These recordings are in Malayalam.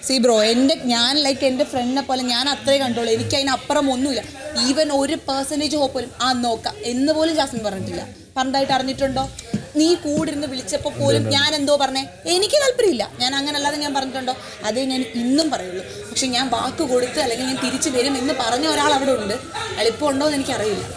സി ബ്രോ എൻ്റെ ഞാൻ ലൈക്ക് എൻ്റെ ഫ്രണ്ടിനെ പോലെ ഞാൻ അത്രേ കണ്ടോളൂ എനിക്ക് അതിനപ്പുറം ഒന്നുമില്ല ഈവൻ ഒരു പെർസെൻറ്റേജ് ഹോപ്പ് പോലും ആ നോക്കാം എന്ന് പോലും ജാസ്മിൻ പറഞ്ഞിട്ടില്ല പറഞ്ഞതായിട്ട് അറിഞ്ഞിട്ടുണ്ടോ നീ കൂടിരുന്ന് വിളിച്ചപ്പോൾ പോലും ഞാൻ എന്തോ പറഞ്ഞേ എനിക്ക് താല്പര്യമില്ല ഞാൻ അങ്ങനെ അല്ലാതെ ഞാൻ പറഞ്ഞിട്ടുണ്ടോ അതേ ഞാൻ ഇന്നും പറയുള്ളൂ പക്ഷെ ഞാൻ വാക്ക് കൊടുത്ത് അല്ലെങ്കിൽ ഞാൻ തിരിച്ചു വരും എന്ന് പറഞ്ഞ ഒരാൾ അവിടെ ഉണ്ട് എളുപ്പം ഉണ്ടോ എന്ന് എനിക്കറിയില്ല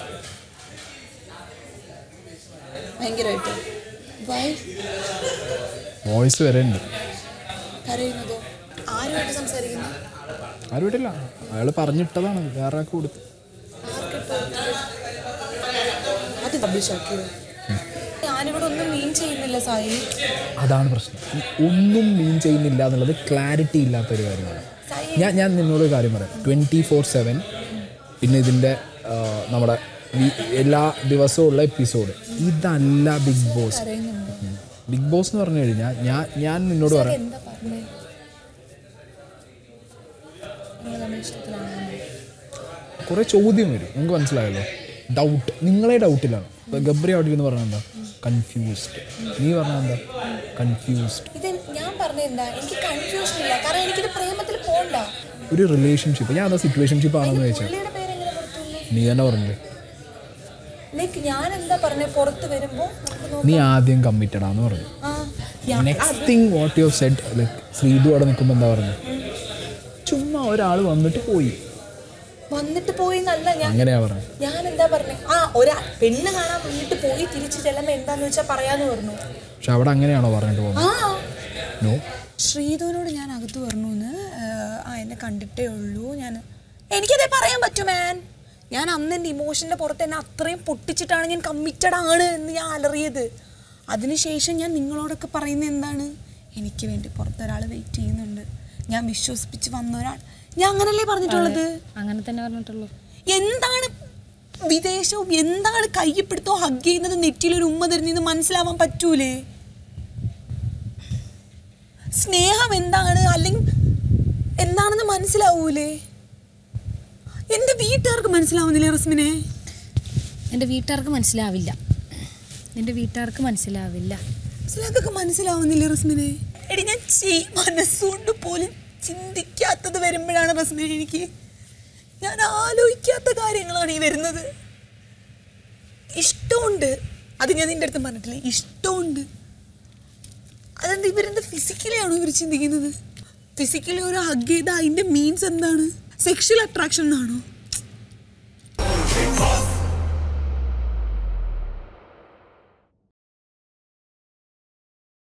ഭയങ്കരമായിട്ട് വൈ വോയിസ് വരെ ഉണ്ട് കരയുന്നതോ ആരുമായിട്ട് സംസാരിക്കുന്നു ആരും വിട്ടില്ല അയാൾ പറഞ്ഞിട്ടതാണ് വേറെ ആൾക്ക് കൊടുത്ത് അത് പബ്ലിഷാക്കിയോ ഞാനിവിടെ ഒന്നും മീൻ ചെയ്യുന്നില്ല സായി അതാണ് പ്രശ്നം ഒന്നും മീൻ ചെയ്യുന്നില്ല എന്നുള്ളത് ക്ലാരിറ്റി ഇല്ലാത്തൊരു കാര്യമാണ് ഞാൻ ഞാൻ നിന്നോട് ഒരു കാര്യം പറയാം ട്വൻറ്റി ഫോർ സെവൻ പിന്നെ ഇതിൻ്റെ ആ, നമ്മുടെ ഈ എല്ലാ ദിവസവും ഉള്ള എപ്പിസോഡ് ഇതല്ല ബിഗ് ബോസ് ബിഗ് ബോസ് എന്ന് പറഞ്ഞു കഴിഞ്ഞാൽ ഞാൻ ഞാൻ നിന്നോട് പറയാം എന്താ പറഞ്ഞേ നിങ്ങൾ നമ്മുടെ ഇഷ്ടത്തിലാണോ കുറേ ചോദ്യം വരും നിങ്ങൾക്ക് മനസ്സിലായല്ലോ ഡൗട്ട് നിങ്ങളെ ഡൗട്ടിലാണ് ഇപ്പോൾ ഗബ്രി അവിടെ എന്ന് പറഞ്ഞാൽ എന്താ കൺഫ്യൂസ്ഡ് നീ പറഞ്ഞാൽ എന്താ കൺഫ്യൂസ്ഡ് ഇത് ഞാൻ പറഞ്ഞ എന്താ എനിക്ക് കൺഫ്യൂഷൻ ഇല്ല കാരണം എനിക്കിത് പ്രേമത്തിൽ പോണ്ട ഒരു റിലേഷൻഷിപ്പ് ഞാൻ എന്താ സിറ്റുവേഷൻഷിപ്പ് ആണെന്ന് ചോദിച്ചാൽ പുള്ളിയുടെ പേരെങ്ങനെ പുറത്തുള്ളൂ നീ തന്നെ പറഞ്ഞില്ലേ ലൈക്ക് ഞാൻ എന്താ പറഞ്ഞ പുറത്ത് വരുമ്പോ നമുക്ക് നോക്കാം. നീ ആദ്യം കമ്മിറ്റഡ് ആന്ന് പറഞ്ഞു ആ ഞാൻ next thing what you said like Sreethu അവിടെ നിൽക്കുമ്പോൾ എന്താ പറഞ്ഞു ചുമ്മാ ഒരാൾ വന്നിട്ട് പോയി വന്നിട്ട് പോയി എന്നല്ല ഞാൻ അങ്ങനെയാ പറഞ്ഞു ഞാൻ എന്താ പറഞ്ഞേ ആ ഒരാ പെണ്ണ് കാണാൻ വീട്ടിൽ പോയി തിരിച്ച് ചെല്ലുമ്പോ എന്താന്ന് വെച്ചാൽ പറയാന്ന് പറഞ്ഞു പക്ഷെ അവിടെ അങ്ങനെയാണോ പറഞ്ഞിട്ട് പോകുന്നത് ആ നോ ശ്രീധുവിനോട് ഞാൻ അകത്ത് പറഞ്ഞു എന്ന് ആ എന്നെ കണ്ടിട്ടേ ഉള്ളൂ ഞാൻ എനിക്കതേ പറയാൻ പറ്റും മാൻ ഞാൻ അന്ന് എൻ്റെ ഇമോഷൻ്റെ പുറത്ത് എന്നെ അത്രയും പൊട്ടിച്ചിട്ടാണ് ഞാൻ കമ്മിറ്റഡ് ആണ് എന്ന് ഞാൻ അലറിയത് അതിനുശേഷം ഞാൻ നിങ്ങളോടൊക്കെ പറയുന്നത് എന്താണ് എനിക്ക് വേണ്ടി പുറത്തൊരാൾ വെയിറ്റ് ചെയ്യുന്നുണ്ട് ഞാൻ വിശ്വസിപ്പിച്ച് വന്ന ഒരാൾ ഞാൻ അങ്ങനല്ലേ പറഞ്ഞിട്ടുള്ളത് അങ്ങനെ തന്നെ പറഞ്ഞിട്ടുള്ളൂ എന്താണ് വിദേശവും എന്താണ് കയ്യപ്പെടുത്തോ ഹഗ് ചെയ്യുന്നത് നെറ്റിയിലൊരു ഉമ്മ തരുന്നതെന്ന് മനസ്സിലാവാൻ പറ്റൂലേ സ്നേഹം എന്താണ് അല്ലെങ്കിൽ എന്താണെന്ന് മനസ്സിലാവൂലേ എന്റെ വീട്ടുകാർക്ക് മനസ്സിലാവുന്നില്ലേ റസ്മിനെ എൻ്റെ വീട്ടുകാർക്ക് മനസ്സിലാവില്ല എൻ്റെ വീട്ടുകാർക്ക് മനസ്സിലാവില്ല മനസ്സിലാക്കൊക്കെ മനസ്സിലാവുന്നില്ലേ റസ്മിനെ എടി ഞാൻ ചെയ് മനസ്സുകൊണ്ട് പോലും ചിന്തിക്കാത്തത് വരുമ്പോഴാണ് റസ്മിനെ എനിക്ക് ഞാൻ ആലോചിക്കാത്ത കാര്യങ്ങളാണ് ഈ വരുന്നത് ഇഷ്ടമുണ്ട് അത് ഞാൻ നിന്റെ അടുത്ത് പറഞ്ഞിട്ടില്ലേ ഇഷ്ടമുണ്ട് അതെന്താ ഇവരെന്താ ഫിസിക്കലി ആണോ ഇവർ ചിന്തിക്കുന്നത് ഫിസിക്കലി ഒരു ഹഗ് ചെയ്ത അതിന്റെ മീൻസ് എന്താണ് സെക്ഷൽ അട്രാക്ഷൻ എന്നാണോ